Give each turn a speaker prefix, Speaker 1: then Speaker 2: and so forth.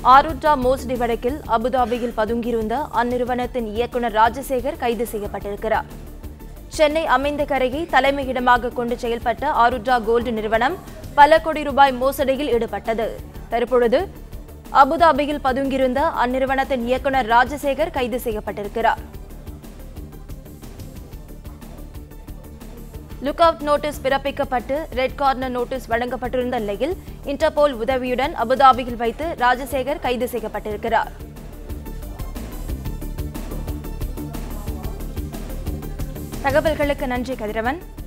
Speaker 1: ஆருட்ரா மோசடி வழக்கில் அபுதாபியில் பதுங்கியிருந்த அந்நிறுவனத்தின் இயக்குநர் ராஜசேகர் கைது செய்யப்பட்டிருக்கிறார் சென்னை அமைந்த கரையை தலைமையிடமாக கொண்டு செயல்பட்ட ஆருட்ரா கோல்டு நிறுவனம் பல கோடி ரூபாய் மோசடியில் ஈடுபட்டது தற்பொழுது அபுதாபியில் பதுங்கியிருந்த அந்நிறுவனத்தின் இயக்குநர் ராஜசேகர் கைது செய்யப்பட்டிருக்கிறார் லுக் அவுட் நோட்டீஸ் பிறப்பிக்கப்பட்டு ரெட் கார்னர் நோட்டீஸ் வழங்கப்பட்டிருந்த நிலையில் இன்டர்போல் உதவியுடன் அபுதாபியில் வைத்து ராஜசேகர் கைது செய்யப்பட்டிருக்கிறார் தகவல்களுக்கு நன்றி கதிரவன்